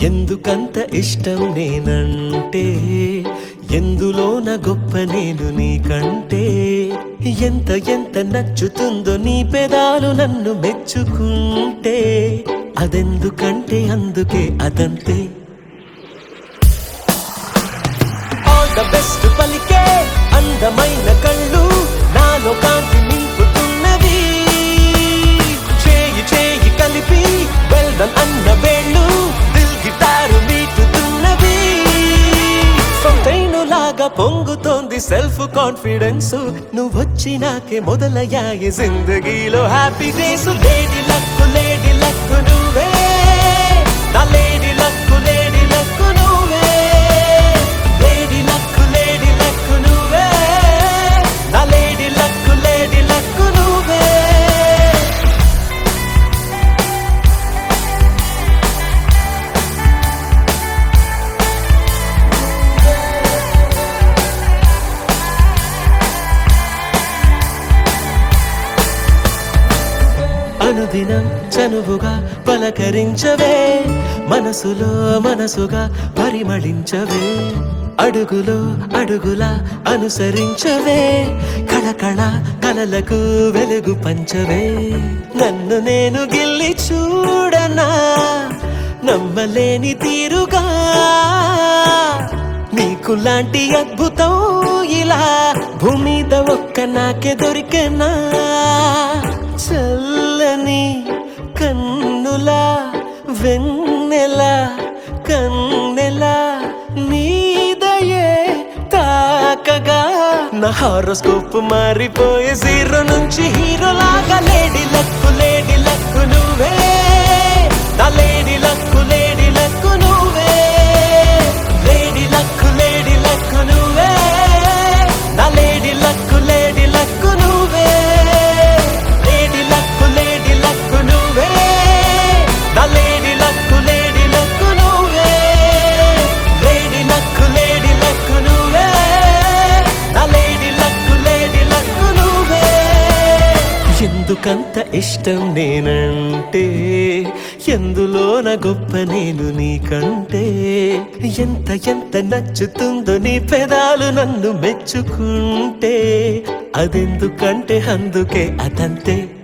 ఎందుకంత ఇష్టం నేనంటే ఎందులోన గొప్ప నేను నీకంటే ఎంత ఎంత నచ్చుతుందో నీ పెదాలు నన్ను మెచ్చుకుంటే అదెందుకంటే అందుకే అదంతే ఆల్ ద బెస్ట్ పలికే అందమైన కళ్ళు నాలో కాంతి నింపుతున్నవి చేయి చేయి కలిపి వెల్డన్ అన్న వేళ్ళు దిల్ గిటారు మీటుతున్నవి ఫౌంటైన్ లాగా పొంగుతోంది సెల్ఫ్ కాన్ఫిడెన్స్ నువ్వు వచ్చినాకే మొదలయ్యాయి జిందగీలో happy days lady luck lady luck నువ్వే నా లేడీ లక్కు లేడీ లక్కు నువ్వే లేడీ లక్కు లేడీ లక్కు నువ్వే నా లేడీ లక్కు లేడీ లక్కు నువ్వే అనుదినం చనువుగా పలకరించవే మనసులో మనసుగా పరిమళించవే అడుగులో అడుగులా అనుసరించవే కళకళ కలలకు వెలుగు పంచవే నన్ను నేను గిల్లి చూడనా నమ్మలేని తీరుగా నీకు లాంటి అద్భుతం ఇలా భూమి మీద ఒక్క నాకే దొరికెనా చల్లని కన్నుల వెన్నెల కన్నెల నీదయే తాకగా నా హారోస్కోప్ మారిపోయే జీరో నుంచి హీరో లాగా లేడీ లక్కు లేడీ లక్కు నువ్వే నా లేడీ లక్కు లేడీ లక్కు నువ్వే లేడీ లక్కు లేడీ లక్కు నువ్వే నా లేడీ లక్కు లేడీ లక్కు నువ్వే లేడీ లక్కు లేడీ లక్కు నువ్వే నా లేడీ లక్కు లేడీ లక్కు నువ్వే లేడీ లక్కు లేడీ లక్కు నువ్వే నా లేడీ లక్కు లేడీ లక్కు నువ్వే ఎందుకంత ఇష్టం నేనంటే ఎందులోన గొప్ప నేను నీకంటే ఎంత ఎంత నచ్చుతుందో నీ పెదాలు నన్ను మెచ్చుకుంటే అదెందుకంటే అందుకే అదంతే